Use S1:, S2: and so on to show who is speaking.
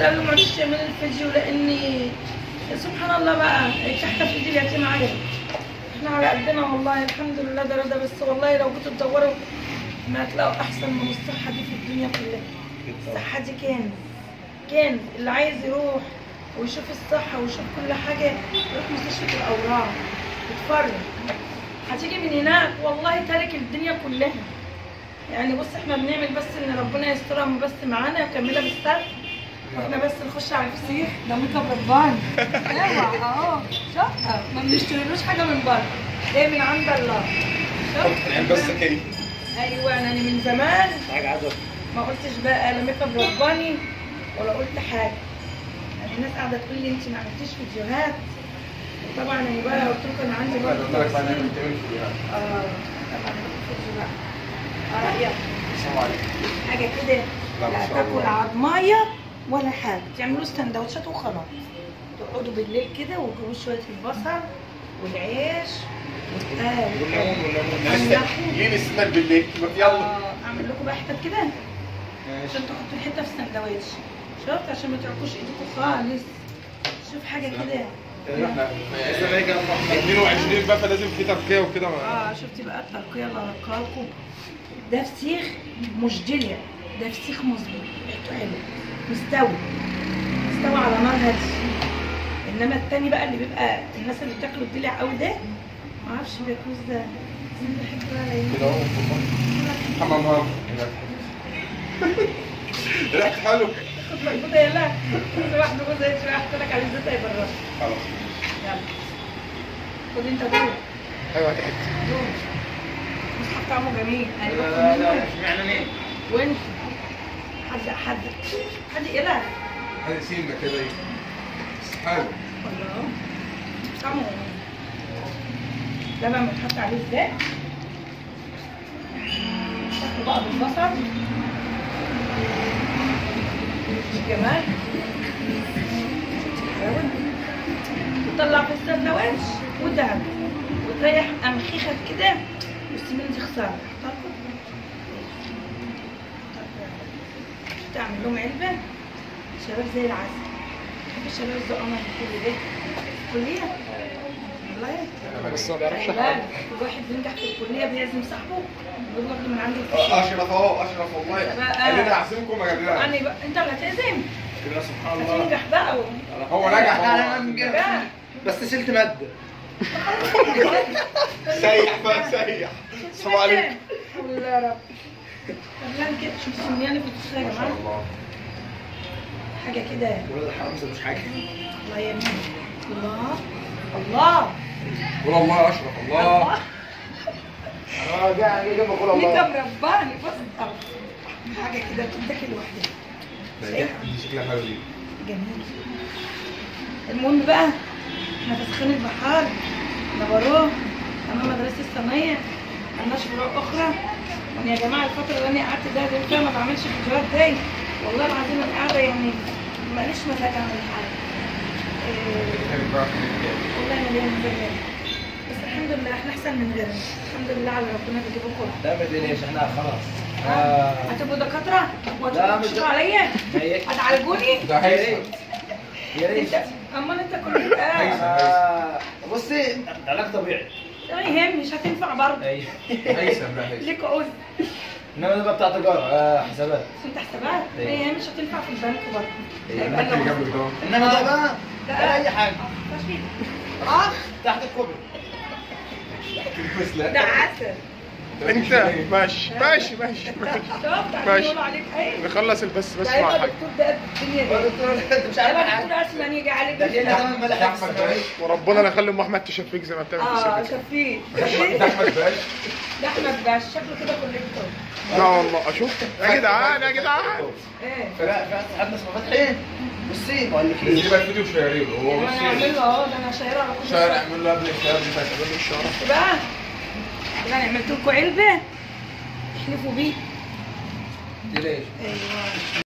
S1: قال له معلش اعمل الفيديو لاني سبحان الله بقى تحت في ايدي اليتيم عجل احنا على قدنا والله الحمد لله ده رضا بس والله لو جيتوا تدوروا ما هتلاقوا احسن من الصحه دي في الدنيا كلها الصحه دي كنز كنز اللي عايز يروح ويشوف الصحه ويشوف كل حاجه يروح مستشفى الاورام يتفرج هتيجي من هناك والله تارك الدنيا كلها يعني بص احنا بنعمل بس ان ربنا يسترها بس معانا وكملها بالستر واحنا بس نخش على الفسيخ ده ميك اب رباني اوعى اهو شقه ما بنشتريلوش حاجه من بره جاي من عند الله
S2: يعني بس كده
S1: ايوه انا من زمان
S2: حاجه عايزه
S1: ما قلتش بقى لا ميك اب رباني ولا قلت حاجه يعني الناس قاعده تقول لي انت ما عملتيش فيديوهات طبعا انا بقى قلت لكم انا عندي برضه تفصيل. اه طبعا الفيديو بقى اه يلا
S2: السلام عليكم
S1: حاجه كده
S2: لا، ما
S1: لا
S2: شاء
S1: تاكل
S2: الله.
S1: عضمايه ولا حاجه تعملوا سندوتشات وخلاص تقعدوا بالليل كده وتجيبوا شويه البصل والعيش والقهوه
S2: والليمون والليمون
S1: واللحم.
S2: ليه نستنى بالليل يلا
S1: آه، اعمل لكم بقى حتت كده عشان تحطوا الحته في السندوتش شفت عشان ما تعرفوش ايديكم خالص شوف حاجه كده
S2: احنا 22 بقى فلازم في تركيه وكده
S1: اه شفتي بقى الترقيه اللي هرقها لكم ده فسيخ مش دلع ده فسيخ مظبوط ريحته حلو مستوي مستوي على نار هاديه انما التاني بقى اللي بيبقى الناس اللي بتاكله الدلع قوي ده ما اعرفش بياكلوه ازاي بس انا بحبه على
S2: كده
S1: ايه
S2: اهو حمام هام ريحته حلو
S1: خد مقبوضه يلا كل واحد جوزها يشوي احط لك عليه زيت هيبرد
S2: خلاص
S1: يلا خد انت دول
S2: ايوه هات حته
S1: دول مصحف طعمه جميل ايوه
S3: لا لا اشمعنى ليه؟
S1: وانت حد حد حد يلا
S2: هذه سيمه كده ايه بس حلو
S1: الله طعمه ده بقى بنحط عليه ازاي نحط بقى بالبصل جمال حلاوة. تطلع في السندوتش وتعمل وتريح امخيخك كده والسمين دي خساره تعمل لهم علبه شباب زي العسل بحب الشباب الزقامه اللي كل ده كليه والله
S2: بس ما بيعرفش
S1: خلي بالك، كل واحد بينجح في الكليه بيعزم صاحبه بيقول له من عندي الفشل.
S2: اشرف اهو اشرف والله
S1: بقى-
S2: قال لنا اعزمكم يا جدعان
S1: يعني بقى انت اللي هتعزم
S2: كده سبحان الله
S1: هتنجح بقى و...
S2: هو نجح
S3: أنا
S2: هو
S3: نجح.
S1: بقى.
S3: بس شلت ماده
S2: سيح بقى سيح السلام عليكم
S1: والله يا رب فنان كده شوف سمياني في الفسيخ يا
S2: ما شاء
S1: جماعه
S2: الله
S1: حاجه كده
S3: ولاد الحرام مش حاجه
S1: الله يمين الله الله
S2: قول الله يا اشرف الله
S1: الله
S3: اه جاي جاي بقول
S1: ليك
S3: الله
S1: مرباني بص طب حاجه كده بتتاكل لوحدها
S2: دي شكلها حلو دي
S1: جميل المهم بقى احنا فسخين البحار نبروه امام مدرسه الصينيه ملناش فروع اخرى يعني يا جماعه الفتره اللي انا قعدت ده دي فيها ما بعملش فيديوهات دي والله العظيم انا قاعده يعني ماليش مزاج اعمل حاجه إيه، والله مليان مزاج بس الحمد لله احنا احسن من غيرنا الحمد لله على ربنا بيجيبه كله
S3: لا ما تقلقش احنا خلاص آه.
S1: هتبقوا دكاتره
S3: لا،
S1: وهتبقوا
S3: مش
S1: تكشفوا عليا
S3: هيك.
S1: هتعالجوني
S2: ده هيثم
S3: يا ريت
S1: انت امال انت كل اه
S3: آه. بصي علاج طبيعي
S1: ما يهمش هتنفع برضه
S3: ايوه
S2: هيثم لا هيثم
S1: ليك عذر
S3: انما ده بقى بتاع تجاره آه حسابات
S1: انت حسابات ما
S3: ايه.
S1: يهمش هتنفع في البنك برضه
S3: ايه.
S1: هيبقى
S2: البنك اللي
S1: لنا
S2: جنبك ده
S3: انما ده بقى
S1: ده-
S3: ولا اي حاجه
S1: فشيل. اه
S3: تحت الكوبري
S2: تلبس
S1: ده
S2: لا
S1: عسل
S4: انت ماشي ماشي ماشي ماشي
S1: شفت
S4: ماشي.
S1: يقولوا عليك ايه
S4: نخلص البس بس
S1: ده
S4: مع
S1: هيبقى
S4: الحاج
S1: دكتور ده الدنيا
S3: يا
S1: دي
S3: دكتور انت مش عارف
S1: هيبقى
S3: حاجه
S1: دكتور اسمن يجي عليك
S3: ده كده تمام
S2: ده
S3: ملح
S2: احمد باش
S4: وربنا لا يخلي ام احمد تشفيك زي ما بتعمل في
S1: اه
S4: السجن.
S1: شفيت
S2: ده
S1: شفيت
S2: احمد باش
S1: ده احمد باش شكله كده كوليكتور
S4: لا والله اشوف يا جدعان يا جدعان
S1: ايه
S3: فرق فرق صاحبنا اسمه فتحي بصي بقول لك
S2: دي
S3: ايه
S2: بقى الفيديو شهرين هو
S1: انا
S2: بص
S1: هعمل له اهو ده انا شايره على كل
S2: شهر
S1: شيء
S2: اعمل له قبل الشهر اللي فات قبل الشهر
S1: شفت بقى يعني عملت لكم علبه احلفوا بيه
S3: ليش
S1: ايوه